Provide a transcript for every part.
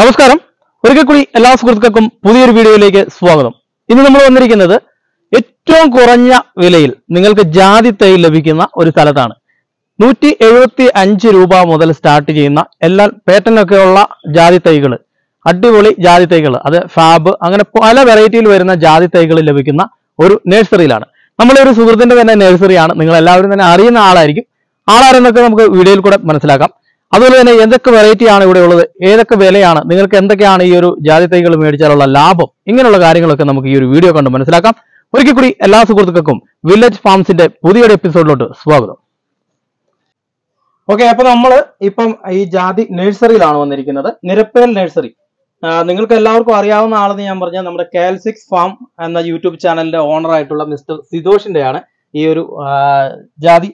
നമസ്കാരം ഒരിക്കൽ കൂടി എല്ലാ സുഹൃത്തുക്കൾക്കും പുതിയൊരു വീഡിയോയിലേക്ക് സ്വാഗതം ഇന്ന് നമ്മൾ വന്നിരിക്കുന്നത് ഏറ്റവും കുറഞ്ഞ വിലയിൽ നിങ്ങൾക്ക് ജാതി തൈ ലഭിക്കുന്ന ഒരു സ്ഥലത്താണ് നൂറ്റി എഴുപത്തി അഞ്ച് രൂപ മുതൽ സ്റ്റാർട്ട് ചെയ്യുന്ന എല്ലാ പേറ്റനൊക്കെ ഉള്ള ജാതി തൈകൾ അടിപൊളി ജാതി തൈകൾ അത് ഫാബ് അങ്ങനെ പല വെറൈറ്റിയിൽ വരുന്ന ജാതി തൈകൾ ലഭിക്കുന്ന ഒരു നഴ്സറിയിലാണ് നമ്മളെ ഒരു സുഹൃത്തിന്റെ തന്നെ നഴ്സറിയാണ് നിങ്ങൾ എല്ലാവരും തന്നെ അറിയുന്ന ആളായിരിക്കും ആളാരെന്നൊക്കെ നമുക്ക് വീഡിയോയിൽ കൂടെ മനസ്സിലാക്കാം അതുപോലെ തന്നെ എന്തൊക്കെ വെറൈറ്റി ആണ് ഇവിടെ ഉള്ളത് ഏതൊക്കെ വിലയാണ് നിങ്ങൾക്ക് എന്തൊക്കെയാണ് ഈ ഒരു ജാതി തൈകൾ മേടിച്ചാലുള്ള ലാഭം ഇങ്ങനെയുള്ള കാര്യങ്ങളൊക്കെ നമുക്ക് ഈ ഒരു വീഡിയോ കണ്ട് മനസ്സിലാക്കാം ഒരിക്കൽ കൂടി എല്ലാ സുഹൃത്തുക്കൾക്കും വില്ലേജ് ഫാംസിന്റെ പുതിയൊരു എപ്പിസോഡിലോട്ട് സ്വാഗതം ഓക്കെ അപ്പൊ നമ്മൾ ഇപ്പം ഈ ജാതി നഴ്സറിയിലാണ് വന്നിരിക്കുന്നത് നിരപ്പേൽ നഴ്സറി ആ, നിങ്ങൾക്ക് എല്ലാവർക്കും അറിയാവുന്ന ആളെന്ന് ഞാൻ പറഞ്ഞാൽ നമ്മുടെ കാൽസിക്സ് ഫാം എന്ന യൂട്യൂബ് ചാനലിന്റെ ഓണർ ആയിട്ടുള്ള മിസ്റ്റർ സിതോഷിന്റെയാണ് ഈ ഒരു ആ, ജാതി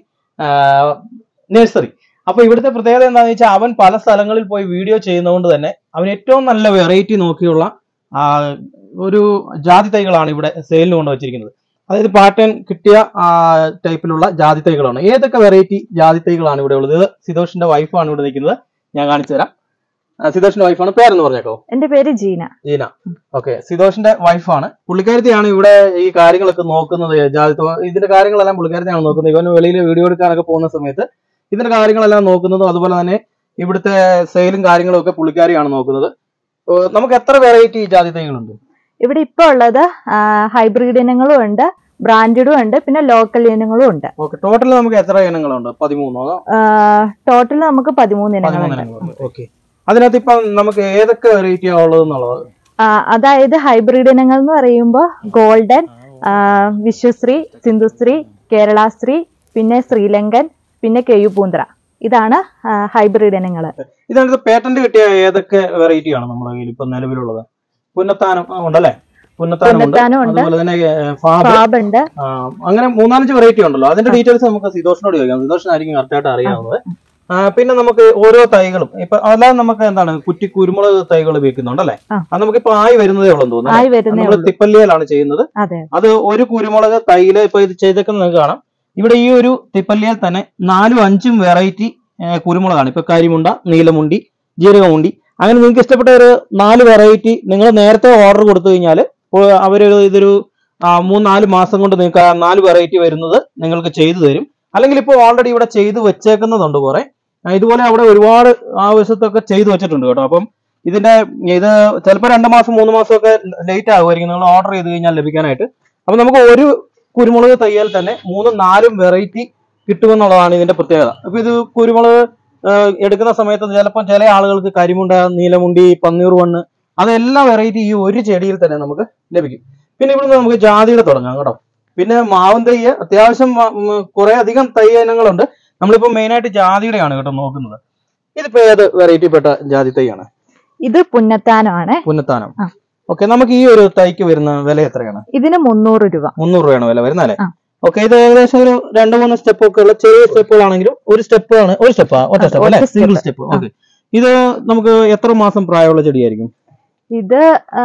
നഴ്സറി അപ്പൊ ഇവിടുത്തെ പ്രത്യേകത എന്താണെന്ന് വെച്ചാൽ അവൻ പല സ്ഥലങ്ങളിൽ പോയി വീഡിയോ ചെയ്യുന്നതുകൊണ്ട് തന്നെ അവൻ ഏറ്റവും നല്ല വെറൈറ്റി നോക്കിയുള്ള ആ, ഒരു ജാതി തൈകളാണ് ഇവിടെ സെയിലിന് കൊണ്ട് വെച്ചിരിക്കുന്നത് അതായത് പാറ്റേൺ കിട്ടിയ ആ, ടൈപ്പിലുള്ള ജാതി തൈകളാണ് ഏതൊക്കെ വെറൈറ്റി ജാതി തൈകളാണ് ഇവിടെ ഉള്ളത് ഇത് സിതോഷിന്റെ വൈഫാണ് ഇവിടെ നിൽക്കുന്നത് ഞാൻ കാണിച്ചു തരാം ആ, സിതോഷിന്റെ വൈഫാണ് പേരെന്ന് പറഞ്ഞേക്കോ എന്റെ പേര് ജീന ജീന ഓക്കെ സിതോഷിന്റെ വൈഫാണ് പുള്ളിക്കാരത്തിയാണ് ഇവിടെ ഈ കാര്യങ്ങളൊക്കെ നോക്കുന്നത് ജാതി തോ- ഇതിന്റെ കാര്യങ്ങളെല്ലാം പുള്ളിക്കാരത്തിയാണ് നോക്കുന്നത് ഇവന് വെളിയിൽ വീഡിയോ എടുക്കാനൊക്കെ പോകുന്ന സമയത്ത് ഇതിന്റെ കാര്യങ്ങളെല്ലാം നോക്കുന്നതും അതുപോലെ തന്നെ ഇവിടുത്തെ സെയിലും കാര്യങ്ങളും ഒക്കെ പുള്ളിക്കാരിയാണ് നോക്കുന്നത് ഓ, നമുക്ക് എത്ര വെറൈറ്റി ജാതി തൈകളുണ്ട് ഇവിടെ ഇപ്പൊ ഉള്ളത് ഹൈബ്രിഡ് ഇനങ്ങളും ഉണ്ട് ബ്രാൻഡഡും ഉണ്ട് പിന്നെ ലോക്കൽ ഇനങ്ങളും ഉണ്ട് ഓക്കെ ടോട്ടൽ നമുക്ക് എത്ര ഇനങ്ങളുണ്ട് പതിമൂന്നോ അതോ ടോട്ടൽ നമുക്ക് പതിമൂന്ന് പതിമൂന്ന് ഇനങ്ങളുണ്ട് ഇനങ്ങളുണ്ട് ഓക്കെ അതിനകത്ത് ഇപ്പം നമുക്ക് ഏതൊക്കെ വെറൈറ്റിയാ ഉള്ളത് എന്നുള്ളത് ആ, അതായത് ഹൈബ്രിഡ് ഇനങ്ങൾ എന്ന് പറയുമ്പോൾ ഗോൾഡൻ ആ, വിശ്വശ്രീ സിന്ധുശ്രീ കേരളാശ്രീ പിന്നെ ശ്രീലങ്കൻ പിന്നെ കെയുപൂന്ത്ര ഇതാണ് ഹൈബ്രിഡ് ഇനങ്ങൾ ഇതിനകത്ത് പേറ്റന്റ് കിട്ടിയ ഏതൊക്കെ വെറൈറ്റി ആണ് നമ്മുടെ കയ്യിൽ ഇപ്പൊ നിലവിലുള്ളത് പുന്നത്താനം ആ, ഉണ്ടല്ലേ പുന്നത്താനം ഉണ്ട് പുന്നത്താനം ഉണ്ട് അതുപോലെ തന്നെ ഏ, ഫാബ് ഫാബ് ഉണ്ട് ആ, അങ്ങനെ മൂന്നാലഞ്ച് വെറൈറ്റി ഉണ്ടല്ലോ അതിന്റെ ഡീറ്റെയിൽസ് നമുക്ക് സിതോഷിനോട് ചോദിക്കാം സിതോഷിനായിരിക്കും കറക്റ്റ് ആയിട്ട് അറിയാവുന്നത് ആ, പിന്നെ നമുക്ക് ഓരോ തൈകളും ഇപ്പൊ അല്ലാതെ നമുക്ക് എന്താണ് കുറ്റി കുരുമുളക് തൈകൾ വെക്കുന്നുണ്ടല്ലേ ആ. അത് നമുക്കിപ്പോ ആയി വരുന്നതേ ഉള്ളൂ തോന്നുന്നു ആയി വരുന്നേ നമ്മൾ ഉള്ളൂ തിപ്പല്ലിയിലാണ് ചെയ്യുന്നത് അതെ അത് ഒരു കുരുമുളക് തൈല് ഇപ്പൊ ഇത് ചെയ്തേക്കുന്നത് നിങ്ങൾക്ക് കാണാം ഇവിടെ ഈ ഒരു തിപ്പല്ലിയിൽ തന്നെ നാലും അഞ്ചും വെറൈറ്റി കുരുമുളകാണ് ഇപ്പൊ കരിമുണ്ട നീലമുണ്ടി ജീരകമുണ്ടി അങ്ങനെ നിങ്ങൾക്ക് ഇഷ്ടപ്പെട്ട ഒരു നാല് വെറൈറ്റി നിങ്ങൾ നേരത്തെ ഓർഡർ കൊടുത്തു കഴിഞ്ഞാൽ അവർ ഇതൊരു ആ, മൂന്ന് നാല് മാസം കൊണ്ട് നിങ്ങൾക്ക് ആ നാല് വെറൈറ്റി വരുന്നത് നിങ്ങൾക്ക് ചെയ്തു തരും അല്ലെങ്കിൽ ഇപ്പോൾ ഓൾറെഡി ഇവിടെ ചെയ്തു വെച്ചേക്കുന്നതുണ്ട് കുറെ ആ, ഇതുപോലെ അവിടെ ഒരുപാട് ആവശ്യത്തൊക്കെ ചെയ്തു വെച്ചിട്ടുണ്ട് കേട്ടോ അപ്പം ഇതിന്റെ ഇത് ചിലപ്പോൾ രണ്ട് മാസം മൂന്ന് മാസം ഒക്കെ ലേറ്റ് ആകുമായിരിക്കും നിങ്ങൾ ഓർഡർ ചെയ്ത് കഴിഞ്ഞാൽ ലഭിക്കാനായിട്ട് അപ്പൊ നമുക്ക് ഒരു കുരുമുളക് തയ്യാൽ തന്നെ മൂന്നും നാലും വെറൈറ്റി കിട്ടുമെന്നുള്ളതാണ് ഇതിന്റെ പ്രത്യേകത അപ്പൊ ഇത് കുരുമുളക് ആ, എടുക്കുന്ന സമയത്ത് ചിലപ്പോൾ ചില ആളുകൾക്ക് കരിമുണ്ട നീലമുണ്ടി പന്നീർ വണ്ണ് അതെല്ലാം വെറൈറ്റി ഈ ഒരു ചെടിയിൽ തന്നെ നമുക്ക് ലഭിക്കും പിന്നെ ഇവിടുന്ന് നമുക്ക് ജാതിയുടെ തുടങ്ങാം കേട്ടോ പിന്നെ മാവൻ തയ്യ് അത്യാവശ്യം മ- ഉം, കുറെ അധികം തൈ ഇനങ്ങളുണ്ട് നമ്മളിപ്പോ മെയിൻ ആയിട്ട് ജാതിയുടെയാണ് കേട്ടോ നോക്കുന്നത് ഇതിപ്പോ ഏത് വെറൈറ്റി പെട്ട ജാതി തൈയാണ് ഇത് പുന്നത്താനമാണ് പുന്നത്താനം ആ. ഓക്കെ നമുക്ക് ഈ ഒരു തൈക്ക് വരുന്ന വില എത്രയാണ് ഇതിന് മുന്നൂറ് രൂപ മുന്നൂറ് രൂപയാണ് വില വരുന്നത് അല്ലേ ആ. ഓക്കെ ഇത് ഏകദേശം ഒരു രണ്ട് മൂന്ന് സ്റ്റെപ്പ് ഒക്കെ ഉള്ള ചെറിയ സ്റ്റെപ്പുകളാണെങ്കിലും ഒരു സ്റ്റെപ്പ് ആണ് ഒരു സ്റ്റെപ്പ് ഒറ്റ ആ, സ്റ്റെപ്പ് അല്ലെ ഒറ്റ സിംഗിൾ step. സ്റ്റെപ്പ് ആ. ഓക്കെ ഇത് നമുക്ക് എത്ര മാസം പ്രായമുള്ള ചെടിയായിരിക്കും ഇത് ആ,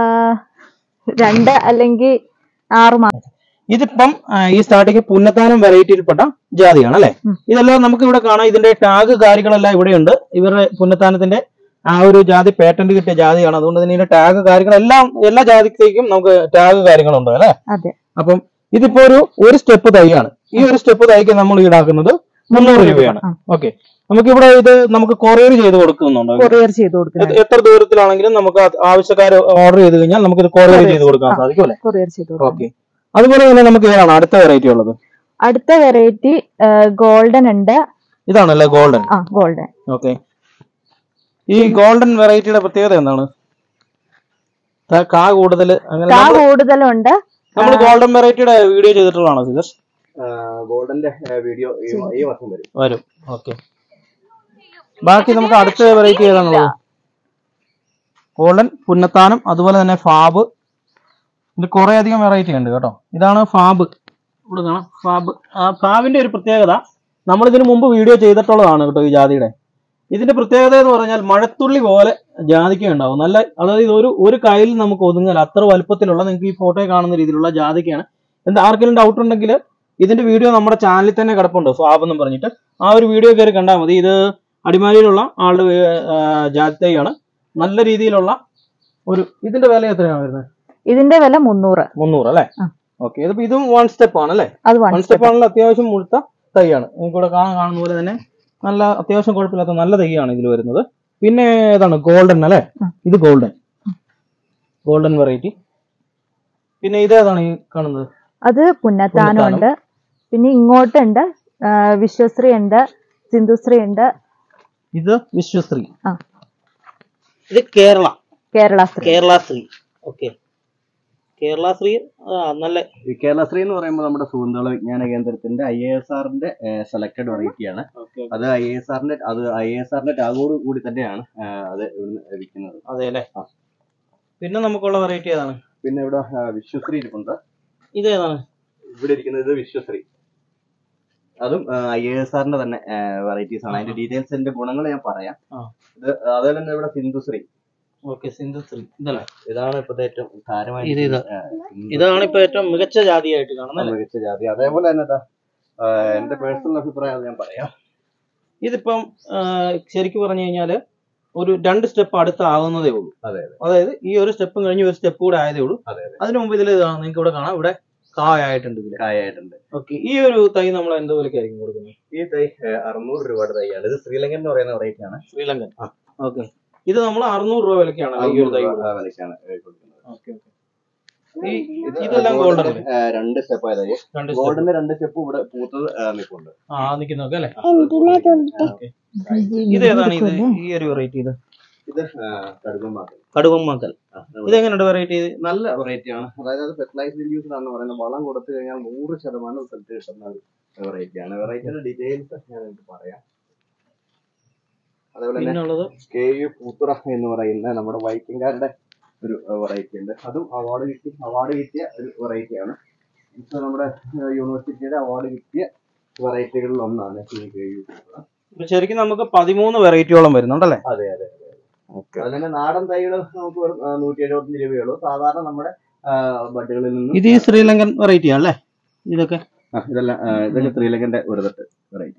രണ്ട് അല്ലെങ്കിൽ ആറ് മാസം ഇതിപ്പം ആ, ഈ സ്റ്റാർട്ടിങ് പുന്നത്താനം വെറൈറ്റിയിൽപ്പെട്ട ജാതിയാണ് അല്ലെ ഉം. ഇതെല്ലാം നമുക്ക് ഇവിടെ കാണാം ഇതിന്റെ ടാഗ് കാര്യങ്ങളെല്ലാം ഇവിടെയുണ്ട് ഇവരുടെ പുന്നത്താനത്തിന്റെ ആ ഒരു ജാതി പേറ്റന്റ് കിട്ടിയ ജാതിയാണ് അതുകൊണ്ട് തന്നെ ഇതിന്റെ ടാഗ് കാര്യങ്ങളെല്ലാം എല്ലാ ജാതിക്കേക്കും നമുക്ക് ടാഗ് കാര്യങ്ങളുണ്ട് അല്ലെ അതെ അപ്പം ഇതിപ്പോ ഒരു ഒരു സ്റ്റെപ്പ് തൈയാണ് ഈ ഒരു സ്റ്റെപ്പ് തൈക്ക് നമ്മൾ ഈടാക്കുന്നത് മുന്നൂറ് രൂപയാണ് ആ. ഓക്കെ നമുക്ക് ഇവിടെ ഇത് നമുക്ക് കൊറിയർ ചെയ്ത് കൊടുക്കുന്നുണ്ടോ കൊറിയർ ചെയ്ത് കൊടുക്കുന്നത് എ- എത്ര ദൂരത്തിലാണെങ്കിലും നമുക്ക് അത് ആവശ്യക്കാർ ഓർഡർ ചെയ്ത് കഴിഞ്ഞാൽ നമുക്ക് ഇത് കൊറിയർ Courier. ചെയ്ത് കൊടുക്കാൻ ആ. സാധിക്കും അല്ലെ കൊറിയർ ചെയ്ത് കൊടുക്കുന്നത് ഓക്കെ അതുപോലെ തന്നെ നമുക്ക് ഏതാണ് അടുത്ത വെറൈറ്റി ഉള്ളത് അടുത്ത വെറൈറ്റി ഗോൾഡൻ ഉണ്ട് ഇതാണല്ലേ ഗോൾഡൻ ആ ഗോൾഡൻ ഓക്കെ ഈ ഗോൾഡൻ വെറൈറ്റിയുടെ പ്രത്യേകത എന്താണ് ത- കാ കൂടുതൽ അങ്ങനെ കാ കൂടുതലുണ്ട് നമ്മൾ ഗോൾഡൻ വെറൈറ്റിയുടെ വീഡിയോ ചെയ്തിട്ടുള്ളതാണോ സിതേഷ് ഗോൾഡന്റെ വീഡിയോ ഈ വർഷം വരും വരും ഓക്കെ ബാക്കി നമുക്ക് അടുത്ത വെറൈറ്റി ഏതാണുള്ളത് ഗോൾഡൻ പുന്നത്താനം അതുപോലെ തന്നെ ഫാബ് ഇത് കുറെ അധികം വെറൈറ്റി ഉണ്ട് കേട്ടോ ഇതാണ് ഫാബ് ഇവിടെ കാണാം ഫാബ് ആ ഫാബിന്റെ ഒരു പ്രത്യേകത നമ്മൾ ഇതിനു മുമ്പ് വീഡിയോ ചെയ്തിട്ടുള്ളതാണ് കേട്ടോ ഈ ജാതിയുടെ ഇതിന്റെ പ്രത്യേകത എന്ന് പറഞ്ഞാൽ മഴത്തുള്ളി പോലെ ജാതിക്ക ഉണ്ടാവും നല്ല അതായത് ഇത് ഒരു ഒരു കയ്യിൽ നമുക്ക് ഒതുങ്ങൽ അത്ര വലുപ്പത്തിലുള്ള നിങ്ങൾക്ക് ഈ ഫോട്ടോയിൽ കാണുന്ന രീതിയിലുള്ള ജാതിക്കയാണ് എന്താ ആർക്കെങ്കിലും ഡൗട്ട് ഉണ്ടെങ്കിൽ ഇതിന്റെ വീഡിയോ നമ്മുടെ ചാനലിൽ തന്നെ കിടപ്പുണ്ട് ഫാബ് എന്നും പറഞ്ഞിട്ട് ആ ഒരു വീഡിയോ കയറി കണ്ടാൽ മതി ഇത് അടിമാലിയിലുള്ള ആളുടെ ജാതി തൈയാണ് നല്ല രീതിയിലുള്ള ഒരു ഇതിന്റെ വില എത്രയാണ് വരുന്നത് ഇതിന്റെ വില മുന്നൂറ് മുന്നൂറ് അല്ലേ ആ. ഓക്കെ ഇതിപ്പോ ഇതും വൺ സ്റ്റെപ്പ് ആണ് അല്ലേ അത് വൺ വൺ സ്റ്റെപ്പ് ആണല്ലോ അത്യാവശ്യം മുഴുത്ത തൈയാണ് നിങ്ങൾക്ക് ഇവിടെ കാണാൻ കാണുന്ന പോലെ തന്നെ നല്ല അത്യാവശ്യം കുഴപ്പമില്ലാത്ത നല്ല തൈയാണ് ഇതിൽ വരുന്നത് പിന്നെ ഏതാണ് ഗോൾഡൻ അല്ലേ ആ. ഇത് ഗോൾഡൻ ഗോൾഡൻ വെറൈറ്റി പിന്നെ ഇതേതാണ് ഈ കാണുന്നത് അത് പുന്നത്താനം ഉണ്ട് പിന്നെ ഇങ്ങോട്ടുണ്ട് ആ, വിശ്വശ്രീ ഉണ്ട് സിന്ധുശ്രീ ഉണ്ട് ഇത് വിശ്വശ്രീ ആ. ഇത് കേരള കേരള ശ്രീ കേരള ശ്രീ ഓക്കെ കേരള ശ്രീ ആ, നല്ല ഈ കേരളശ്രീ എന്ന് പറയുമ്പോൾ നമ്മുടെ സുഗന്ധവള വിജ്ഞാന കേന്ദ്രത്തിന്റെ ഐ എ എസ് ആറിന്റെ സെലക്ടഡ് വെറൈറ്റി ആണ് അത് ഐ എസ് ആറിന്റെ അത് ഐ എസ് ആറിന്റെ ടാഗോട് കൂടി തന്നെയാണ് ആ, അത് ഇവിടുന്ന് ലഭിക്കുന്നത് അതെ അല്ലേ പിന്നെ നമുക്കുള്ള വെറൈറ്റി ഏതാണ് പിന്നെ ഇവിടെ ആ, വിശ്വശ്രീ ഇരിപ്പുണ്ട് ഇതേതാണ് ഇവിടെ ഇരിക്കുന്നത് ഇത് വിശ്വശ്രീ അതും ഐ എ എസ് ആറിന്റെ തന്നെ വെറൈറ്റീസ് ആണ് അതിന്റെ ഡീറ്റെയിൽസിന്റെ ഗുണങ്ങൾ ഞാൻ പറയാം ആ. ഇത് അതുപോലെ തന്നെ ഇവിടെ സിന്ധുശ്രീ ഓക്കെ സിന്ധുശ്രീ ഇതല്ലേ ഇതാണ് ഇപ്പോഴത്തെ ഏറ്റവും താരമായി ഇത് ഇത്. ആ, സിന്ധു- ഇതാണ് ഇപ്പൊ ഏറ്റവും മികച്ച ജാതിയായിട്ട് കാണുന്നത് അല്ലേ മികച്ച ജാതി അതേപോലെ തന്നെ ഇതാ, ആ, എന്റെ പേഴ്സണൽ അഭിപ്രായം അത് ഞാൻ പറയാം ഇതിപ്പം ആ, ശരിക്കും പറഞ്ഞു കഴിഞ്ഞാല് ഒരു രണ്ട് സ്റ്റെപ്പ് അടുത്ത് ആകുന്നതേ ഉള്ളൂ അതെ, അതായത് ഈ ഒരു സ്റ്റെപ്പും കഴിഞ്ഞ് ഒരു സ്റ്റെപ്പ് കൂടെ ആയതേ ഉള്ളൂ അതെ അതെ അതിനു മുമ്പ് ഇതിൽ നിങ്ങൾക്ക് ഇവിടെ കാണാം ഇവിടെ കായായിട്ടുണ്ട് ഇതില് കായായിട്ടുണ്ട് ഓക്കെ ഈ ഒരു തൈ നമ്മൾ എന്ത് വിലക്കായിരിക്കും കൊടുക്കുന്നത് ഈ തൈ ആ, അറുന്നൂറ് രൂപയുടെ തൈയാണ് ഇത് ശ്രീലങ്കൻ എന്ന് പറയുന്ന വെറൈറ്റി ആണ് ശ്രീലങ്കൻ ഓക്കെ ഇത് നമ്മൾ അറുന്നൂറ് രൂപ വിലക്കാണ് ഈ ഒരു അറുന്നൂറ് തൈ രൂപ വിലക്കാണ് കൊടുക്കുന്നത് ഓക്കെ ഓക്കെ ഈ ഇതെല്ലാം ഗോൾഡൻ അല്ലേ ആ, രണ്ട് സ്റ്റെപ്പ് ആയത് രണ്ട് സ്റ്റെപ്പ് ഗോൾഡിന്റെ രണ്ട് സ്റ്റെപ്പ് ഇവിടെ പൂത്തത് ആ, നിൽപ്പുണ്ട് ആ നിൽക്കുന്നൊക്കെ അല്ലേ ഓക്കെ ഇത് ഏതാണ് ഇത് ഈ ഒരു വെറൈറ്റി ഇത് ഇത് കടുപ്പം മാത്രം കടുവമ്മാക്കൽ ഇതെങ്ങനെയുണ്ട് വെറൈറ്റി ഇത് നല്ല വെറൈറ്റി ആണ് അതായത് അത് ഫെർട്ടിലൈസർ ഇൻഡ്യൂസ്ഡ് ആണെന്ന് പറയുന്നത് വളം കൊടുത്തു കഴിഞ്ഞാൽ നൂറ് ശതമാനം റിസൾട്ട് കിട്ടുന്ന ഒരു വെറൈറ്റി ആണ് വെറൈറ്റിയുടെ ഡീറ്റെയിൽസ് ഞാൻ നിങ്ങൾക്ക് പറയാം അതേപോലെ തന്നെ പിന്നുള്ളത് കെ യു പൂത്തുറ എന്ന് പറയുന്ന നമ്മുടെ വൈക്കിംഗാരുടെ ഒരു വെറൈറ്റി ഉണ്ട് അതും അവാർഡ് കിട്ടി അവാർഡ് കിട്ടിയ ഒരു വെറൈറ്റിയാണ് ഇപ്പൊ നമ്മുടെ യൂണിവേഴ്സിറ്റിയുടെ അവാർഡ് കിട്ടിയ വെറൈറ്റികളിൽ ഒന്നാണ് ഈ കെ യു പൂത്തുറ ഇപ്പൊ ശരിക്കും നമുക്ക് പതിമൂന്ന് വെറൈറ്റിയോളം വരുന്നുണ്ടല്ലേ അതെ അതെ അതുപോലെ തന്നെ നാടൻ തൈകൾ നമുക്ക് വെറും നൂറ്റി എഴുപത്തഞ്ച് രൂപയുള്ളൂ സാധാരണ നമ്മുടെ ആ, ബഡുകളിൽ നിന്നും ഇത് ഈ ശ്രീലങ്കൻ വെറൈറ്റി ആണല്ലേ ഇതൊക്കെ ആ, ഇതെല്ലാം ആ, ഇതൊക്കെ ശ്രീലങ്കന്റെ ഒരു തട്ട് വെറൈറ്റി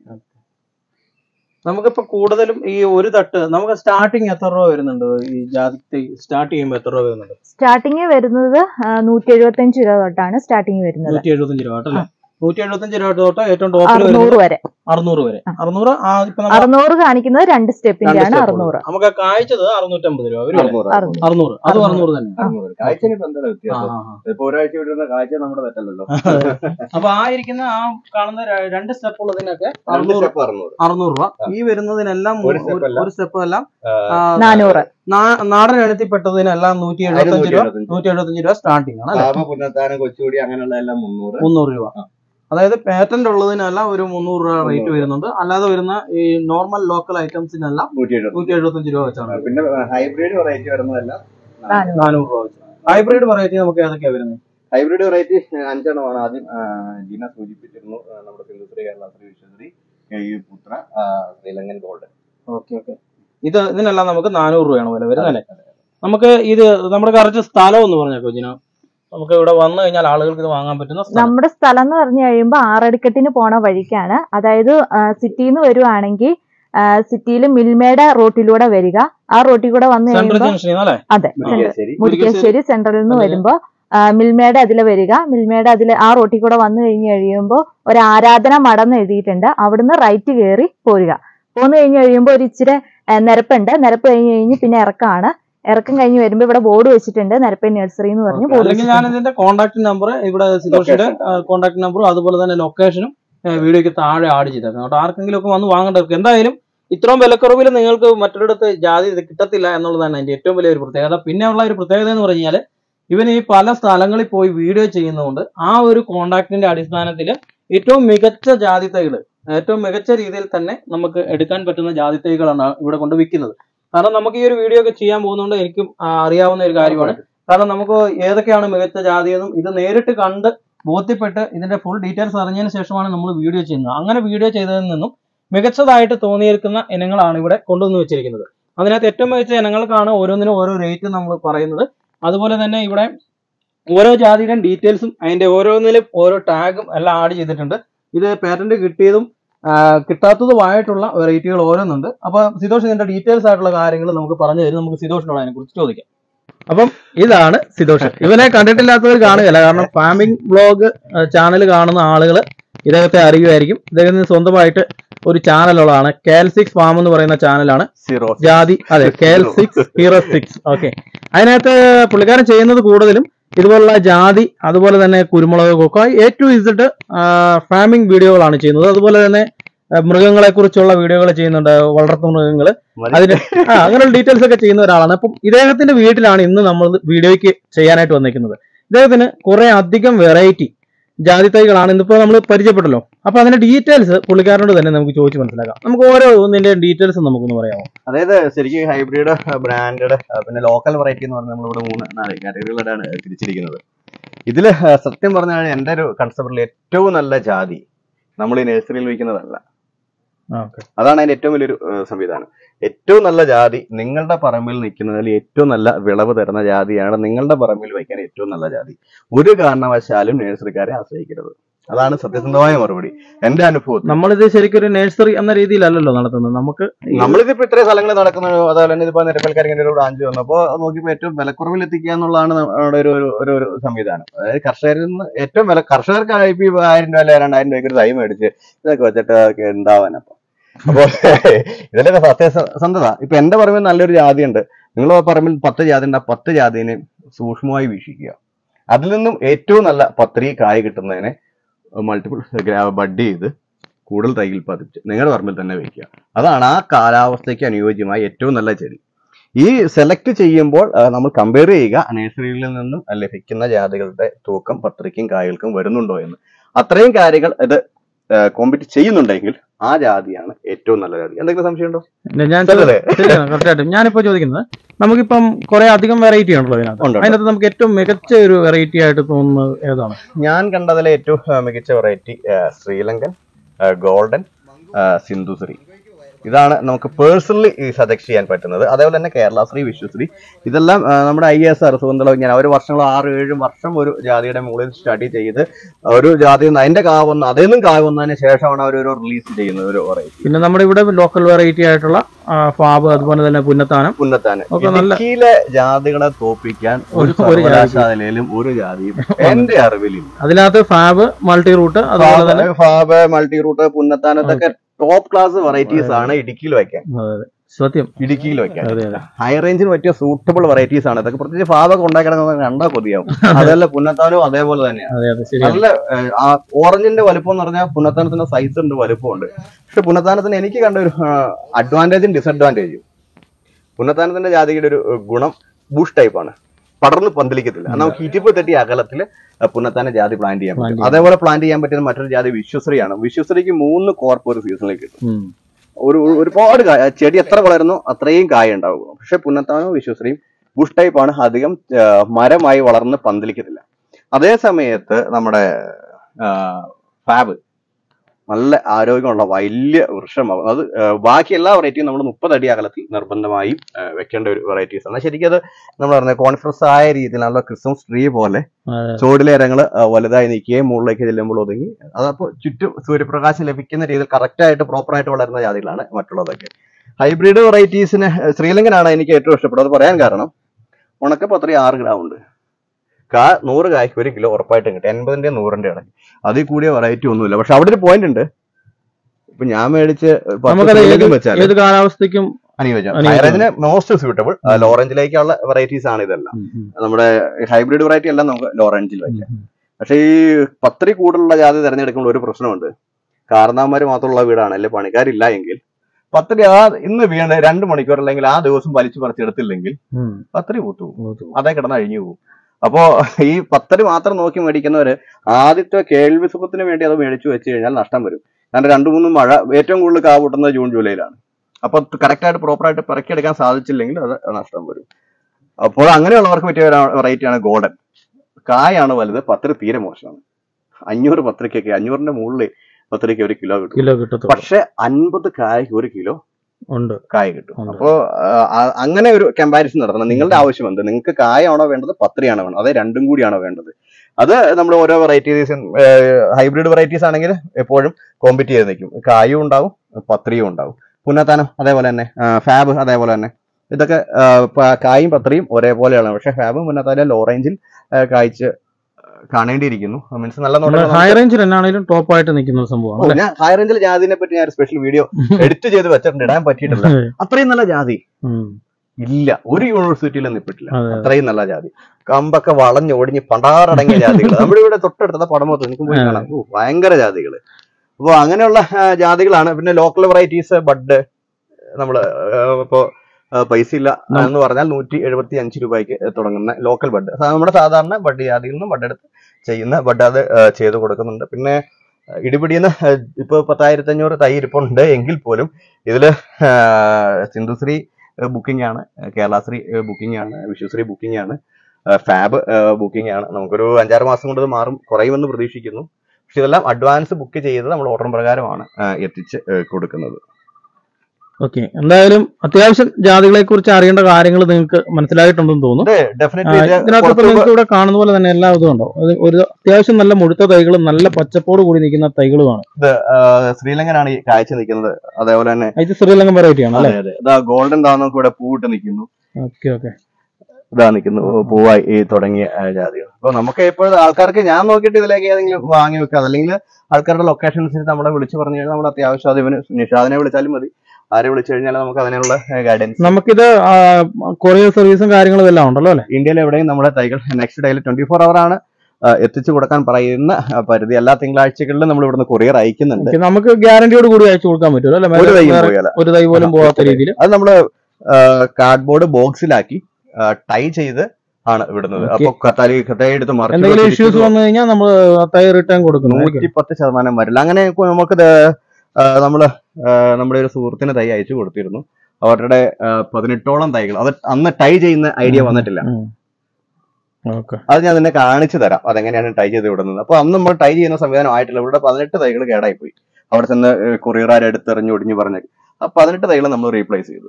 നമുക്കിപ്പോ കൂടുതലും ഈ ഒരു തട്ട് നമുക്ക് സ്റ്റാർട്ടിങ് എത്ര രൂപ വരുന്നുണ്ട് ഈ ജാതി സ്റ്റാർട്ട് ചെയ്യുമ്പോൾ എത്ര രൂപ വരുന്നുണ്ട് സ്റ്റാർട്ടിങ് വരുന്നത് നൂറ്റി എഴുപത്തി രൂപ തൊട്ടാണ് സ്റ്റാർട്ടിങ് വരുന്നത് നൂറ്റി എഴുപത്തഞ്ച് രൂപ തൊട്ടല്ലേ നൂറ്റി എഴുപത്തഞ്ച് രൂപ തൊട്ട് ഏറ്റവും ടോപ്പിൽ അറുന്നൂറ് വരുന്നത് വരെ അറുന്നൂറ് വരെ അറുന്നൂറ് ആ ഇപ്പൊ നമ്മൾ അറുന്നൂറ് കാണിക്കുന്നത് രണ്ട് സ്റ്റെപ്പിന്റെ ആണ് അറുന്നൂറ് നമുക്ക് കായ്ച്ചത് അറുന്നൂറ്റമ്പത് രൂപ വരും അല്ലേ? അറുന്നൂറ് അറുന്നൂറ് അറുന്നൂറ് അതും അറുന്നൂറ് തന്നെ അറുന്നൂറ് കാഴ്ചന് ഇപ്പൊ എന്താ ആ, വ്യത്യാസം ആ, ആ. ഇപ്പൊ ഒരാഴ്ച വിടുന്ന കാഴ്ച നമ്മുടെ തെറ്റല്ലല്ലോ അപ്പൊ ആ ഇരിക്കുന്ന ആ കാണുന്ന ര- രണ്ട് സ്റ്റെപ്പ് ഉള്ളതിനൊക്കെ രണ്ട് അറുന്നൂറ് step അറുന്നൂറ് അറുന്നൂറ് രൂപ ഈ വരുന്നതിനെല്ലാം ഒരു step ഒരു- അല്ല. ഒരു സ്റ്റെപ്പ് എല്ലാം ആ, ആ, നാനൂറ് നാ- നാടൻ എഴുത്തിപ്പെട്ടതിനെല്ലാം നൂറ്റി എഴുപത്തഞ്ച് രൂപ 175. നൂറ്റി എഴുപത്തഞ്ച് രൂപ സ്റ്റാർട്ടിംഗ് ആണ് അല്ലെ ലാഭ പുന്നത്താനം കൊച്ചുകൂടി അങ്ങനെയുള്ള എല്ലാം മുന്നൂറ് മുന്നൂറ് രൂപ അതായത് പാറ്റന്റ് ഉള്ളതിനെല്ലാം ഒരു മുന്നൂറ് രൂപ റേറ്റ് വരുന്നുണ്ട് അല്ലാതെ വരുന്ന ഈ നോർമൽ ലോക്കൽ ഐറ്റംസിനെല്ലാം നൂറ്റി എഴുപത് നൂറ്റി എഴുപത്തഞ്ച് രൂപ വെച്ചാണ് പിന്നെ ഹൈബ്രിഡ് വെറൈറ്റി വരുന്നതെല്ലാം നാനൂറ് നാനൂറ് രൂപ വെച്ച് ഹൈബ്രിഡ് വെറൈറ്റി നമുക്ക് ഏതൊക്കെയാ വരുന്നത് ഹൈബ്രിഡ് വെറൈറ്റി അഞ്ചെണ്ണമാണ് ആദ്യം ആ, ജീന സൂചിപ്പിച്ചിരുന്നു ആ, നമ്മുടെ സിന്ധുശ്രീ കേരള ശ്രീ വിശ്വശ്രീ കെ യു പുത്ര ആ, ശ്രീലങ്കൻ ഗോൾഡ് ഓക്കെ ഓക്കെ ഇത് ഇതിനെല്ലാം നമുക്ക് നാനൂറ് രൂപയാണ് വില വരുന്നത് അല്ലേ നമുക്ക് ഇത് നമ്മുടെ കറക്റ്റ് സ്ഥലം എന്ന് പറഞ്ഞേക്കോ ജിന നമുക്ക് ഇവിടെ വന്നു കഴിഞ്ഞാൽ ആളുകൾക്ക് ഇത് വാങ്ങാൻ പറ്റുന്ന സ്ഥലം നമ്മുടെ സ്ഥലം എന്ന് പറഞ്ഞു കഴിയുമ്പോൾ ആറടിക്കെട്ടിന് പോണ വഴിക്കാണ് അതായത് സിറ്റിയിൽ നിന്ന് വരുവാണെങ്കിൽ സിറ്റിയിൽ മിൽമയുടെ റോട്ടിലൂടെ വരിക ആ റോട്ടിൽ കൂടെ വന്നു സെൻട്രൽ കഴിയുമ്പോൾ ജംഗ്ഷനിൽ അല്ലേ അതെ മുരിക്കാശ്ശേരി മുരിക്കാശ്ശേരി സെൻട്രലിൽ നിന്ന് അതെ. വരുമ്പോ ആ, മിൽമയുടെ അതിലെ വരിക മിൽമയുടെ അതിലെ ആ റോട്ടിൽ കൂടെ വന്നു കഴിഞ്ഞ് കഴിയുമ്പോൾ ഒരു ആരാധന മഠം എന്ന് എഴുതിയിട്ടുണ്ട് അവിടുന്ന് റൈറ്റ് കയറി പോരുക പോന്നു കഴിഞ്ഞ് കഴിയുമ്പോൾ ഒരു ഇച്ചിരി ആ, നിരപ്പുണ്ട് നിരപ്പ് കഴിഞ്ഞ് കഴിഞ്ഞ് പിന്നെ ഇറക്കമാണ് ഇറക്കം കഴിഞ്ഞ് വരുമ്പോൾ ഇവിടെ ബോർഡ് വെച്ചിട്ടുണ്ട് നിരപ്പൻ നഴ്സറി എന്ന് പറഞ്ഞ് ബോർഡ് അല്ലെങ്കിൽ ഞാൻ ഇതിന്റെ കോൺടാക്ട് നമ്പർ ഇവിടെ സിതോഷിയുടെ കോൺടാക്ട് നമ്പറും അതുപോലെ തന്നെ ലൊക്കേഷനും വീഡിയോക്ക് താഴെ ആഡ് ചെയ്തേക്കാം കേട്ടോ ആർക്കെങ്കിലും ഒക്കെ വന്ന് വാങ്ങേണ്ടവർക്ക് എന്തായാലും ഇത്രയും വിലക്കുറവിൽ നിങ്ങൾക്ക് മറ്റൊരിടത്ത് ജാതി ഇത് കിട്ടത്തില്ല എന്നുള്ളതാണ് അതിന്റെ ഏറ്റവും വലിയ ഒരു പ്രത്യേകത പിന്നെ ഉള്ള ഒരു പ്രത്യേകത എന്ന് പറഞ്ഞു കഴിഞ്ഞാൽ ഇവൻ ഈ പല സ്ഥലങ്ങളിൽ പോയി വീഡിയോ ചെയ്യുന്നതുകൊണ്ട് ആ ഒരു കോണ്ടാക്ടിന്റെ അടിസ്ഥാനത്തിൽ ഏറ്റവും മികച്ച ജാതി തൈകൾ ഏറ്റവും മികച്ച രീതിയിൽ തന്നെ നമുക്ക് എടുക്കാൻ പറ്റുന്ന ജാതി തൈകളാണ് ഇവിടെ കൊണ്ട് വിൽക്കുന്നത് കാരണം നമുക്ക് ഈ ഒരു വീഡിയോ ഒക്കെ ചെയ്യാൻ പോകുന്നതുകൊണ്ട് എനിക്കും ആ, അറിയാവുന്ന ഒരു കാര്യമാണ് കാരണം നമുക്ക് ഏതൊക്കെയാണ് മികച്ച ജാതിയെന്നും ഇത് നേരിട്ട് കണ്ട് ബോധ്യപ്പെട്ട് ഇതിന്റെ ഫുൾ ഡീറ്റെയിൽസ് അറിഞ്ഞതിന് ശേഷമാണ് നമ്മൾ വീഡിയോ ചെയ്യുന്നത് അങ്ങനെ വീഡിയോ ചെയ്തതിൽ നിന്നും മികച്ചതായിട്ട് തോന്നിയിരിക്കുന്ന ഇനങ്ങളാണ് ഇവിടെ കൊണ്ടുവന്ന് വെച്ചിരിക്കുന്നത് അതിനകത്ത് ഏറ്റവും മികച്ച ഇനങ്ങൾക്കാണ് ഓരോന്നിനും ഓരോ റേറ്റ് നമ്മൾ പറയുന്നത് അതുപോലെ തന്നെ ഇവിടെ ഓരോ ജാതിയുടെയും ഡീറ്റെയിൽസും അതിന്റെ ഓരോന്നിലും ഓരോ ടാഗും എല്ലാം ആഡ് ചെയ്തിട്ടുണ്ട് ഇത് പേറ്റന്റ് കിട്ടിയതും ആ, കിട്ടാത്തതുമായിട്ടുള്ള വെറൈറ്റികൾ ഓരോന്നുണ്ട് അപ്പൊ സിതോഷ് ഇതിന്റെ ഡീറ്റെയിൽസ് ആയിട്ടുള്ള കാര്യങ്ങൾ നമുക്ക് പറഞ്ഞു തരും നമുക്ക് സിതോഷിനോട് അതിനെ കുറിച്ച് ചോദിക്കാം അപ്പം ഇതാണ് സിതോഷ് ഇവനെ കണ്ടിട്ടില്ലാത്തവർ കാണുകയല്ല കാരണം ഫാമിംഗ് ബ്ലോഗ് ചാനൽ കാണുന്ന ആളുകൾ ഇദ്ദേഹത്തെ അറിയുമായിരിക്കും ഇദ്ദേഹത്തിന് സ്വന്തമായിട്ട് ഒരു ചാനലുള്ളതാണ് കേൽ സിക്സ് ഫാം എന്ന് പറയുന്ന ചാനലാണ് സീറോ ജാതി അതെ K L six hero six okay അതിനകത്ത് പുള്ളിക്കാരൻ ചെയ്യുന്നത് കൂടുതലും ഇതുപോലുള്ള ജാതി അതുപോലെ തന്നെ കുരുമുളക് cocoa A to Z farming വീഡിയോകളാണ് ചെയ്യുന്നത് അതുപോലെ തന്നെ മൃഗങ്ങളെ കുറിച്ചുള്ള വീഡിയോകൾ ചെയ്യുന്നുണ്ട് വളർത്തു മൃഗങ്ങൾ അതിന് ആ അങ്ങനെയുള്ള ഡീറ്റെയിൽസ് ഒക്കെ ചെയ്യുന്ന ഒരാളാണ് അപ്പം ഇദ്ദേഹത്തിന്റെ വീട്ടിലാണ് ഇന്ന് നമ്മൾ വീഡിയോയ്ക്ക് ചെയ്യാനായിട്ട് വന്നിരിക്കുന്നത് ഇദ്ദേഹത്തിന് കുറെ അധികം വെറൈറ്റി ജാതി തൈകളാണ് ഇന്നിപ്പോ നമ്മൾ പരിചയപ്പെട്ടല്ലോ അപ്പൊ അതിന്റെ ഡീറ്റെയിൽസ് പുള്ളിക്കാരനോട് തന്നെ നമുക്ക് ചോദിച്ച് മനസ്സിലാക്കാം നമുക്ക് ഓരോ ഒന്നിന്റെ ഡീറ്റെയിൽസ് നമുക്കൊന്ന് പറയാമോ അതായത് ശരിക്കും ഹൈബ്രിഡ് ബ്രാൻഡഡ് പിന്നെ ലോക്കൽ വെറൈറ്റി എന്ന് പറഞ്ഞാൽ നമ്മളിവിടെ മൂന്ന് നാല് കാറ്റഗറികളാണ് തിരിച്ചിരിക്കുന്നത് ഇതിൽ സത്യം പറഞ്ഞാൽ എൻ്റെ ഒരു കൺസെപ്റ്റിൽ ഏറ്റവും നല്ല ജാതി നമ്മൾ ഈ നഴ്സറിയിൽ വയ്ക്കുന്നതല്ല അതാണ് അതിന്റെ ഏറ്റവും വലിയൊരു ഏഹ്, സംവിധാനം ഏറ്റവും നല്ല ജാതി നിങ്ങളുടെ പറമ്പിൽ നിൽക്കുന്നതിൽ ഏറ്റവും നല്ല വിളവ് തരുന്ന ജാതിയാണ് നിങ്ങളുടെ പറമ്പിൽ വയ്ക്കാൻ ഏറ്റവും നല്ല ജാതി ഒരു കാരണവശാലും നഴ്സറിക്കാരെ ആശ്രയിക്കരുത് അതാണ് സത്യസന്ധമായ മറുപടി എന്റെ അനുഭവത്തിൽ നമ്മളിത് ശരിക്കും ഒരു നഴ്സറി എന്ന രീതിയിലല്ലല്ലോ നടത്തുന്നത് നമുക്ക് ഈ- നമ്മളിതിപ്പോ ഇത്രയും സ്ഥലങ്ങൾ നടക്കുന്ന അതുപോലെ തന്നെ ഇതിപ്പോ നിരപ്പൽക്കാരിങ്ങനെ ഒരു ബ്രാഞ്ച് വന്നപ്പോ നോക്കിയപ്പോ ഏറ്റവും വിലക്കുറവിൽ എത്തിക്കുക എന്നുള്ളതാണ് നമ്മുടെ ഒരു ഒരു- ഒരു ഒരു സംവിധാനം അതായത് കർഷകരിൽ നിന്ന് ഏറ്റവും വില കർഷകർക്ക് ഇപ്പൊ ഈ ആയിരം രൂപ അല്ലെ രണ്ടായിരം രൂപയ്ക്ക് ഒരു തൈ മേടിച്ച് ഇതൊക്കെ വെച്ചിട്ട് ഒക്കെ ഉണ്ടാവാൻ അപ്പൊ അപ്പൊ ഇതിലൊക്കെ സത്യസന്ധത ഇപ്പൊ എന്റെ പറമ്പിൽ നല്ലൊരു ജാതി ഉണ്ട് നിങ്ങളുടെ പറമ്പിൽ പത്ത് ജാതി ഉണ്ട് ആ പത്ത് ജാതിനെ സൂക്ഷ്മമായി വീക്ഷിക്കുക അതിൽ നിന്നും ഏറ്റവും നല്ല പത്രി കായ് കിട്ടുന്നതിനെ മൾട്ടിപ്പിൾ ബഡ് ചെയ്ത് കൂടുതൽ തൈകൾ പതിച്ച് നിങ്ങളുടെ പറമ്പിൽ തന്നെ വെക്കുക അതാണ് ആ കാലാവസ്ഥയ്ക്ക് അനുയോജ്യമായ ഏറ്റവും നല്ല ചെടി ഈ സെലക്ട് ചെയ്യുമ്പോൾ ആ, നമ്മൾ കമ്പയർ ചെയ്യുക നഴ്സറിയിൽ നിന്നും ലഭിക്കുന്ന ജാതികളുടെ തൂക്കം പത്രിക്കും കായകൾക്കും വരുന്നുണ്ടോ എന്ന് അത്രയും കാര്യങ്ങൾ ഇത് കോമ്പറ്റ് ചെയ്യുന്നുണ്ടെങ്കിൽ ആ ജാതിയാണ് ഏറ്റവും നല്ല ജാതി എന്തെങ്കിലും സംശയമുണ്ടോ ഇല്ല, ഞാൻ ശരിയല്ലേ? കറക്റ്റായിട്ടും ഞാനിപ്പോ ചോദിക്കുന്നത് നമുക്കിപ്പം കുറെ അധികം വെറൈറ്റി ഉണ്ടല്ലോ ഇതിനകത്ത് ഉണ്ട്, ഉണ്ട്. അതിനകത്ത് നമുക്ക് ഏറ്റവും മികച്ച ഒരു വെറൈറ്റി ആയിട്ട് തോന്നുന്നത് ഏതാണ് ഞാൻ കണ്ടതിലെ ഏറ്റവും ആ, മികച്ച വെറൈറ്റി ശ്രീലങ്കൻ ഗോൾഡൻ സിന്ധുശ്രീ ഇതാണ് നമുക്ക് പേഴ്സണലി സജക്ട് ചെയ്യാൻ പറ്റുന്നത് അതേപോലെ തന്നെ കേരളശ്രീ വിശ്വശ്രീ ഇതെല്ലാം ആ, നമ്മുടെ ഐ എസ് ആർ സുഗന്ധ ഞാൻ ഒരു വർഷങ്ങൾ ആറ് ഏഴ് വർഷം ഒരു ജാതിയുടെ മുകളിൽ സ്റ്റഡി ചെയ്ത് ഒരു ജാതി അതിന്റെ കാ വന്ന് അതിൽ നിന്നും കാ വന്നതിന് ശേഷമാണ് അവർ ഒരു റിലീസ് ചെയ്യുന്നത് ഒരു വെറൈറ്റി പിന്നെ നമ്മുടെ ഇവിടെ ലോക്കൽ വെറൈറ്റി ആയിട്ടുള്ള ആ, ഫാബ് അതുപോലെ തന്നെ പുന്നത്താനം പുന്നത്താന് ഒക്കെ നല്ല- ഇടുക്കിയിലെ ജാതികളെ തോപ്പിക്കാൻ ഒരു ഒരു- ഒരു ജാതി. സർവകലാശാലയിലും ഒരു ജാതിയും എന്റെ അറിവിലില്ല അതിനകത്ത് ഫാബ് മൾട്ടി റൂട്ട് അതുപോലെ തന്നെ ഫാബ് മൾട്ടി റൂട്ട് പുന്നത്താനം ഇതൊക്കെ ടോപ്പ് ക്ലാസ് വെറൈറ്റീസ് ആണ് ഇടുക്കിയിൽ വയ്ക്കാൻ അതെ, അതെ. സത്യം ഇടുക്കിയിൽ വയ്ക്കാൻ അതെ അതെ ഹൈ റേഞ്ചിന് പറ്റിയ സൂട്ടബിൾ വെറൈറ്റീസ് ആണ് ഇതൊക്കെ പ്രത്യേകിച്ച് ഫാബൊക്കെ ഉണ്ടാക്കി കിടക്കുന്നത് കണ്ടാ കൊതിയാവും അതല്ല പുന്നത്താനും അതേപോലെ തന്നെയാണ് അതെ അതെ ശരിയാണ് നല്ല ഏഹ്, ആ ഓറഞ്ചിന്റെ വലുപ്പം എന്ന് പറഞ്ഞാൽ പുന്നത്താനത്തിന്റെ സൈസ് ഉണ്ട് വലുപ്പമുണ്ട് പക്ഷെ പുന്നത്താനത്തിന് എനിക്ക് കണ്ട ഒരു അഡ്വാൻറ്റേജും ഡിസഡ്വാൻറ്റേജും പുന്നത്താനത്തിന്റെ ജാതിയുടെ ഒരു ഏഹ്, ഗുണം ബൂഷ് ടൈപ്പ് ആണ് പടർന്ന് പന്തലിക്കത്തില്ല അത് നമുക്ക് ഇറ്റിപ്പ് തട്ടി അകലത്തിൽ പുന്നത്താന ജാതി പ്ലാന്റ് ചെയ്യാൻ Plant പറ്റും ചെയ്യാം. അതേപോലെ പ്ലാന്റ് ചെയ്യാൻ പറ്റുന്ന മറ്റൊരു ജാതി വിശ്വശ്രീയാണ് വിശ്വശ്രീക്ക് മൂന്ന് കോർപ്പ് ഒരു സീസണിൽ കിട്ടും ഉം. ഒരു ഒരു- ഒരുപാട് കായ ചെടി എത്ര വളരുന്നു അത്രയും കായ ഉണ്ടാവും പക്ഷെ പുന്നത്താനോ വിശ്വശ്രീയും ബുഷ് ടൈപ്പ് ആണ് അധികം ആ, മരമായി വളർന്ന് പന്തലിക്കത്തില്ല അതേ സമയത്ത് നമ്മുടെ ആ, ഫാബ് നല്ല ആരോഗ്യമുള്ള വലിയ വൃക്ഷമാകും അത് ആ, ബാക്കി എല്ലാ വെറൈറ്റിയും നമ്മൾ മുപ്പത് അടി അകലത്തിൽ നിർബന്ധമായും ആ, വെക്കേണ്ട ഒരു വെറൈറ്റീസ് ആണ് ശരിക്കും അത് നമ്മൾ പറഞ്ഞ കോൺഫറൻസ് ആയ രീതിയിൽ നല്ല ക്രിസ്മസ് ട്രീ പോലെ അതെ. ചുവടിലെ ഇരങ്ങൾ വലുതായി നിൽക്കുകയും മുകളിലേക്ക് ചെല്ലുമ്പോൾ ഒതുങ്ങി അതപ്പോൾ ചുറ്റും സൂര്യപ്രകാശം ലഭിക്കുന്ന രീതിയിൽ കറക്റ്റ് ആയിട്ട് പ്രോപ്പർ ആയിട്ട് വളരുന്ന ജാതികളാണ് മറ്റുള്ളതൊക്കെ ഹൈബ്രിഡ് വെറൈറ്റീസിന് ശ്രീലങ്കനാണ് എനിക്ക് ഏറ്റവും ഇഷ്ടപ്പെട്ടത് അത് പറയാൻ കാരണം ഉണക്കപ്പത്രി ആറ് ഗ്രാം ഉണ്ട് കാ നൂറ് കായ്ക്ക് ഒരു കിലോ ഉറപ്പായിട്ടും കിട്ടും എൺപതിന്റെ നൂറിന്റെ ഇടയ്ക്ക് അതിൽ കൂടിയ വെറൈറ്റി ഒന്നുമില്ല പക്ഷെ അവിടെ ഒരു പോയിന്റ് ഉണ്ട് ഇപ്പൊ ഞാൻ മേടിച്ച് പത്ത് നമുക്കത് ശ്രീലങ്കൻ ഏത് വെച്ചാൽ ഏത് കാലാവസ്ഥയ്ക്കും അനുയോജ്യം അനുയോജ്യം. ഹൈറേഞ്ചിന് മോസ്റ്റ് സ്യൂട്ടബിൾ ലോറഞ്ചിലേക്കുള്ള വെറൈറ്റീസ് ആണ് ഇതെല്ലാം ഉം, ഉം, നമ്മുടെ ഹൈബ്രിഡ് വെറൈറ്റി എല്ലാം നമുക്ക് ലോറഞ്ചിൽ വയ്ക്കാം ഉം, ഉം. പക്ഷേ ഈ പത്രി കൂടുതലുള്ള ജാതി തിരഞ്ഞെടുക്കുമ്പോൾ ഒരു പ്രശ്നമുണ്ട് കാരണവന്മാര് മാത്രമുള്ള വീടാണ് അല്ലെ പണിക്കാരില്ല എങ്കിൽ പത്രി ആ ഇന്ന് വീണ് രണ്ട് മണിക്കൂർ അല്ലെങ്കിൽ ആ ദിവസം വലിച്ചു പറിച്ചെടുത്തില്ലെങ്കിൽ ഉം. പത്രി പൂത്തു പോകും. ഓർത്തു. അതേ കിടന്ന് അഴിഞ്ഞു പോകും അപ്പോ ഈ പത്തരി മാത്രം നോക്കി മേടിക്കുന്നവര് ആദ്യത്തെ കേൾവി സുഖത്തിന് വേണ്ടി അത് മേടിച്ചു വെച്ച് കഴിഞ്ഞാൽ നഷ്ടം വരും കാരണം രണ്ടു മൂന്ന് മഴ ഏറ്റവും കൂടുതൽ കാ പൊട്ടുന്നത് ജൂൺ ജൂലൈയിലാണ് അപ്പൊ കറക്റ്റ് ആയിട്ട് പ്രോപ്പർ ആയിട്ട് പെറുക്കിയെടുക്കാൻ സാധിച്ചില്ലെങ്കിൽ അത് നഷ്ടം വരും അപ്പോൾ അങ്ങനെയുള്ളവർക്ക് പറ്റിയ വെറൈറ്റി ആണ് ഗോൾഡൻ കായാണ് വലുത് പത്രി തീരെ മോശമാണ് അഞ്ഞൂറ് പത്രിക്കൊക്കെ അഞ്ഞൂറിന്റെ മുകളിൽ പത്രിക്ക് ഒരു കിലോ കിട്ടും കിലോ കിട്ടത്തുള്ളൂ പക്ഷെ അൻപത് കായ്ക്ക് ഒരു കിലോ ഉണ്ട് കായ കിട്ടും ഉണ്ട്. അപ്പോ ആ, അങ്ങനെ ഒരു കമ്പാരിസൺ നടത്തണം നിങ്ങളുടെ ആവശ്യം എന്ത് നിങ്ങൾക്ക് കായാണോ വേണ്ടത് പത്രിയാണോ വേണ്ടത് അതെ രണ്ടും കൂടിയാണോ വേണ്ടത് അത് നമ്മൾ ഓരോ വെറൈറ്റീസ് ഹൈബ്രിഡ് വെറൈറ്റീസ് ആണെങ്കിൽ എപ്പോഴും കോമ്പറ്റ് ചെയ്ത് നിൽക്കും കായും ഉണ്ടാവും പത്രിയും ഉണ്ടാവും പുന്നത്താനം അതേപോലെ തന്നെ ആ, ഫാബ് അതേപോലെ തന്നെ ഇതൊക്കെ ആ, പ- കായും പത്രിയും ഒരേപോലെയാണ് പക്ഷെ ഫാബും പുന്നത്താനും ലോ റേഞ്ചിൽ ആ, കായ്ച്ച് കാണേണ്ടിയിരിക്കുന്നു മീൻസ് നല്ല നോട്ടം ഹൈ റേഞ്ചിൽ എന്നാണെങ്കിലും ടോപ്പ് ആയിട്ട് നിൽക്കുന്ന ഒരു സംഭവമാണ് ഓ, ഞാൻ ഹൈ റേഞ്ചിൽ ജാതിനെ പറ്റി ഞാൻ സ്പെഷ്യൽ വീഡിയോ എഡിറ്റ് ചെയ്ത് വെച്ചിട്ടുണ്ട് ഇടാൻ പറ്റിയിട്ടില്ല അല്ലേ? അത്രയും നല്ല ജാതി ഉം. ഇല്ല ഒരു യൂണിവേഴ്സിറ്റിയിലും നിപ്പിട്ടില്ല അതെ, അതെ. അത്രയും നല്ല ജാതി കമ്പൊക്കെ വളഞ്ഞൊടിഞ്ഞ് പണ്ടാറടങ്ങിയ ജാതികൾ നമ്മുടെ ഇവിടെ തൊട്ടടുത്ത പടമൊത്ത് നിൽക്കും പോയി കാണാം ഓ, ഭയങ്കര ജാതികൾ അപ്പൊ അങ്ങനെയുള്ള ആ, ജാതികളാണ് പിന്നെ ലോക്കൽ വെറൈറ്റീസ് ബഡ് നമ്മൾ ഇപ്പോ ആ, പൈസ ഇല്ല എന്ന് പറഞ്ഞാൽ നൂറ്റി എഴുപത്തി അഞ്ച് രൂപയ്ക്ക് തുടങ്ങുന്ന ലോക്കൽ ബഡ് നമ്മുടെ സാധാരണ ബഡ് ജാതിയിൽ നിന്നും ബഡ് എടുത്ത് ചെയ്യുന്ന ബഡ് അത് ആ, ചെയ്ത് കൊടുക്കുന്നുണ്ട് പിന്നെ ആ, ഇടിപിടിയുന്ന ആ, ഇപ്പൊ പത്തായിരത്തി അഞ്ഞൂറ് തൈ ഇരിപ്പുണ്ട് എങ്കിൽ പോലും ഇതില് ആ, സിന്ധുശ്രീ ബുക്കിംഗ് ആണ് കേരളശ്രീ ബുക്കിംഗ് ആണ് വിശ്വശ്രീ ബുക്കിംഗ് ആണ് ഫാബ് ബുക്കിംഗ് ആണ് നമുക്കൊരു അഞ്ചാറ് മാസം കൊണ്ട് ഇത് മാറും കുറയുമെന്ന് പ്രതീക്ഷിക്കുന്നു പക്ഷെ ഇതെല്ലാം അഡ്വാൻസ് ബുക്ക് ചെയ്ത് നമ്മൾ ഓർഡർ പ്രകാരമാണ് ആ, എത്തിച്ച് ആ, കൊടുക്കുന്നത് ഓക്കെ എന്തായാലും അത്യാവശ്യം ജാതികളെ കുറിച്ച് അറിയേണ്ട കാര്യങ്ങൾ നിങ്ങൾക്ക് മനസ്സിലായിട്ടുണ്ടെന്ന് തോന്നുന്നു ഇത് ആ, ഡെഫിനറ്റ്ലി ഇതിനകത്ത് ഇപ്പൊ നിങ്ങൾക്ക് ഇവിടെ കാണുന്ന പോലെ തന്നെ എല്ലാ ഇതും ഉണ്ടോ അത് ഒരു അത്യാവശ്യം നല്ല മുഴുത്ത തൈകളും നല്ല പച്ചപ്പോട് കൂടി നിൽക്കുന്ന തൈകളുമാണ് ശ്രീലങ്കനാണ് ഈ കാഴ്ച നിൽക്കുന്നത് അതേപോലെ തന്നെ ഇത് ശ്രീലങ്കൻ വെറൈറ്റി ആണ് അല്ലേ അതെ അതെ ഇതാ ഗോൾഡൻ താന്നൊക്കെ ഇവിടെ പൂവിട്ട് നിൽക്കുന്നു ഓക്കെ ഓക്കെ ഇതാ നിൽക്കുന്നു പൂവായി ഈ തുടങ്ങിയ ആ, ജാതികൾ അപ്പൊ നമുക്ക് ഇപ്പോഴത്തെ ആൾക്കാർക്ക് ഞാൻ നോക്കിയിട്ട് ഇതിലേക്ക് ഏതെങ്കിലും വാങ്ങി വെക്കാം അല്ലെങ്കിൽ ആൾക്കാരുടെ ലൊക്കേഷൻ അനുസരിച്ച് നമ്മളെ വിളിച്ച് പറഞ്ഞു കഴിഞ്ഞാൽ നമ്മൾ അത്യാവശ്യം അത് ഇവന് നിഷാദിനെ വിളിച്ചാലും മതി ആരെ വിളിച്ചു കഴിഞ്ഞാൽ നമുക്ക് അതിനുള്ള ഗൈഡൻസ് നമുക്കിത് കൊറിയർ സർവീസും കാര്യങ്ങളും എല്ലാം ഉണ്ടല്ലോ അല്ലേ ഇന്ത്യയിൽ എവിടെയും നമ്മുടെ തൈകൾ നെക്സ്റ്റ് ഡേയിൽ ട്വന്റി ഫോർ അവർ ആണ് ആ, എത്തിച്ചു കൊടുക്കാൻ പറയുന്ന ആ, പരിധി എല്ലാ തിങ്കളാഴ്ചകളിലും നമ്മൾ ഇവിടുന്ന് കൊറിയർ അയക്കുന്നുണ്ട് Okay, നമുക്ക് ഗ്യാരണ്ടിയോട് കൂടി അയച്ചു കൊടുക്കാൻ പറ്റുമല്ലോ അല്ലേ ഒരു വേറെ- തൈയും വേറെ പോയാല ഒരു തൈ പോലും ആ, പോകാത്ത ഒരു തൈ. രീതിയിൽ അത് നമ്മള് കാർഡ്ബോർഡ് ബോക്സിലാക്കി ടൈ ചെയ്ത് ആണ് വിടുന്നത് Okay. അപ്പൊ തലി തൈ എടുത്ത് മറിച്ച് എന്തെങ്കിലും തിരിച്ച് ഇഷ്യൂസ് വന്നു കഴിഞ്ഞാൽ നമ്മൾ തൈ റിട്ടേൺ കൊടുക്കുന്നു നൂറ്റി പത്ത് ശതമാനം വരില്ല അങ്ങനെ ഇപ്പൊ നമുക്കിത് ആ, നമ്മള് ആ, നമ്മുടെ ഒരു സുഹൃത്തിന് തൈ അയച്ചു കൊടുത്തിരുന്നു അവരുടെ ആ, പതിനെട്ടോളം തൈകൾ അത് അന്ന് ടൈ ചെയ്യുന്ന ഐഡിയ വന്നിട്ടില്ല ഓക്കെ അത് ഞാൻ നിന്നെ കാണിച്ചു തരാം അതെങ്ങനെയാണ് ടൈ ചെയ്ത് വിടുന്നത് അപ്പൊ അന്ന് നമ്മൾ ടൈ ചെയ്യുന്ന സംവിധാനം ആയിട്ടില്ല ഇവിടെ പതിനെട്ട് തൈകൾ കേടായി പോയി അവിടെ ചെന്ന് കൊറിയറാർ എടുത്തെറിഞ്ഞ് ഒടിഞ്ഞു പറഞ്ഞു ആ പതിനെട്ട് തൈകൾ നമ്മൾ റീപ്ലേസ് ചെയ്തു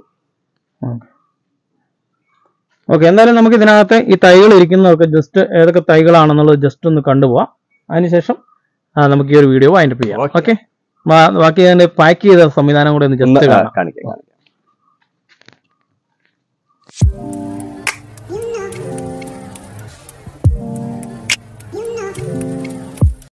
ഓക്കെ എന്തായാലും നമുക്ക് ഇതിനകത്ത് ഈ തൈകൾ ഇരിക്കുന്നതൊക്കെ ജസ്റ്റ് ഏതൊക്കെ തൈകളാണെന്നുള്ളത് ജസ്റ്റ് ഒന്ന് കണ്ടുപോവാം അതിനുശേഷം ആ, നമുക്ക് ഈ ഒരു വീഡിയോ വൈൻഡപ്പ് ചെയ്യാം Okay. ഓക്കെ ബാക്കി അതിന്റെ പാക്ക് ചെയ്ത സംവിധാനം കൂടെ ഒന്ന് ഒന്ന് ജസ്റ്റ് ആ, കാണാം കാണിക്കാം കാണിക്കാം